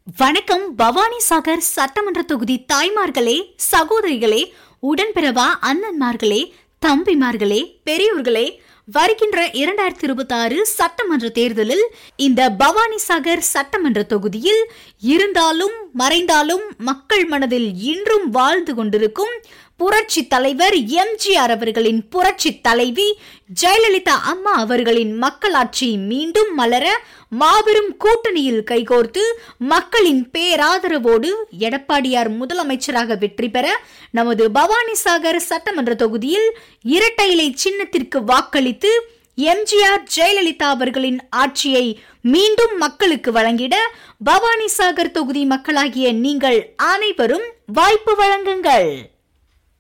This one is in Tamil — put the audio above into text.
வணக்கம் பவானி சாகர் சட்டமன்ற தொகுதி தாய்மார்களே சகோதரிகளே உடன்பிறவா அண்ணன்மார்களே தம்பிமார்களே பெரியோர்களே வருகின்ற இரண்டாயிரத்தி இருபத்தி ஆறு சட்டமன்ற தேர்தலில் இந்த பவானி சாகர் சட்டமன்ற தொகுதியில் இருந்தாலும் மறைந்தாலும் மக்கள் மனதில் இன்றும் வாழ்ந்து கொண்டிருக்கும் புரட்சி தலைவர் எம்ஜிஆர் அவர்களின் புரட்சி தலைவி ஜெயலலிதா அம்மா அவர்களின் மக்களாட்சி மீண்டும் மலர மாபெரும் கூட்டணியில் கைகோர்த்து மக்களின் பேராதரவோடு எடப்பாடியார் முதலமைச்சராக வெற்றி பெற நமது பவானிசாகர் சட்டமன்ற தொகுதியில் இரட்டை இலை சின்னத்திற்கு வாக்களித்து எம்ஜிஆர் ஜெயலலிதா அவர்களின் ஆட்சியை மீண்டும் மக்களுக்கு வழங்கிட பவானிசாகர் தொகுதி மக்களாகிய நீங்கள் அனைவரும் வாய்ப்பு வழங்குங்கள்